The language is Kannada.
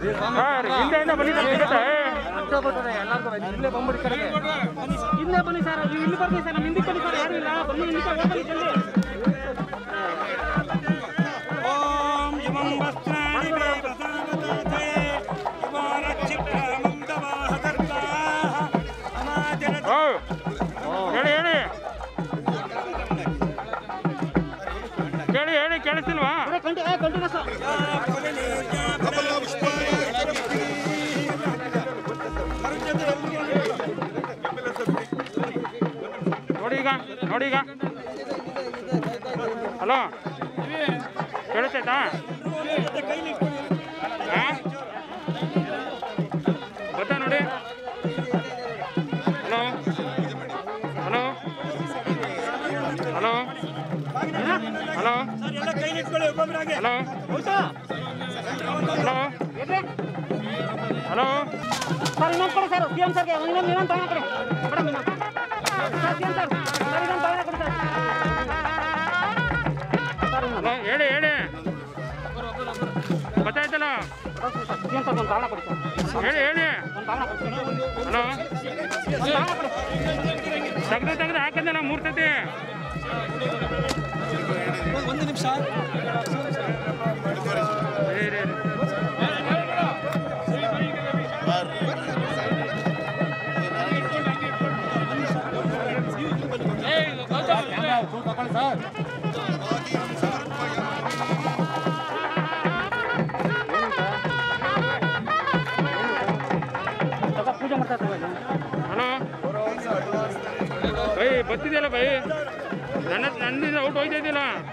ಸರ್ ಹಿಂದೆಯಿಂದ ಬನ್ನಿ ಸರ್ ಸಿಗುತ್ತೆ ಇಲ್ಲೇ ಬಂದ್ಬಿಡಿ ಕಡೆಗೆ ಇಲ್ಲೇ ಬನ್ನಿ ಸರ್ ನೀವು ಇಲ್ಲಿ ಬರ್ತೀವಿ ಸರ್ ನಮ್ಮ ಹಿಂದಕ್ಕೆ ಬನ್ನಿ ಸರ್ ಯಾರು ಇಲ್ಲ ಬನ್ನಿ ಹಿಂದಕ್ಕೆ ಹೋಗ್ಬನ್ನಿ ಜಲ್ದಿ ಓಂ ಇಮಂ ವಸ್ತ್ರಾಣಿ ಮೇ ಪ್ರಸಾದತೆ ಇಮಾರಕ್ಷಿಪ್ರಾಮಂ ದವಾಹಕರ್ತಾಃ ಅನಾದಿರ ಓ ಹೇಳಿ ಹೇಳಿ ಹೇಳಿ ಹೇಳಿ ಕೇಳಿಸ್ತಿಲ್ವಾ ಕಂಟಿ ಕಂಟಿನ್ಯೂ ಸರ್ ನೋಡಿ ಈಗ ನೋಡಿ ಈಗ ಹಲೋ ಕೇಳಿಸ್ತೈತಾ ಹಾ? ಗೊತ್ತಾ ನೋಡಿ ಹಲೋ ಹಲೋ ಹಲೋ ಹಲೋ ಎಲ್ಲ ಕೈ ನಿಟ್ಕೊಳ್ಳಿ ಒಬ್ಬೊಬ್ಬರಾಗೆ ಹಲೋ ಹಲೋ ಹಲೋ ಸರ್ ಇನ್ನೊಂದು ಕೊಡಿ ಸರ್ ಸಿ ಎಂ ಸರ್ಗೆ ಇನ್ನೊಂದು ಇನ್ನೊಂದು ತಗೊಂಡು ಕೊಡಿ ಮೇಡಮ್ ಇನ್ನೊಂದು sir C M sir sir ಇನ್ನೊಂದು ತಗೊಂಡು ಕೊಡಿ ಸರ್ ಸರ್ ಇನ್ನೊಂದು ಹಲೋ ಹೇಳಿ ಹೇಳಿ ಗೊತ್ತಾಯ್ತಲ್ಲ ಸಿ ಎಂ ಸರ್ ಒಂದು ತಗೊಂಡು ಕೊಡಿ ಸರ್ ಹೇಳಿ ಹೇಳಿ ಒಂದು ತಗೊಂಡು ಕೊಡಿ ಹಲೋ ಒಂದು ತಗೊಂಡು ಕೊಡಿ ತೆಗ್ದು ತೆಗ್ದು ಹಾಕಿದ್ದಲ್ಲ ಮೂರು ಸತಿ ಒಂದು ನಿಮಿಷ ಇರಿ, ಇರಿ, ಇರಿ. ಸ್ವಲ್ಪ ಪೂಜೆ ಮಾಡ್ತಾ ಇರ್ತಾರೆ ಹಲೋ ಬೈ ಬರ್ತಿದೆಯಲ್ಲ ಬೈ ನನ್ನ ನನ್ನಿಂದ ಔಟ್ ಹೋಯ್ತಾ ಇದೆಯಲ್ಲ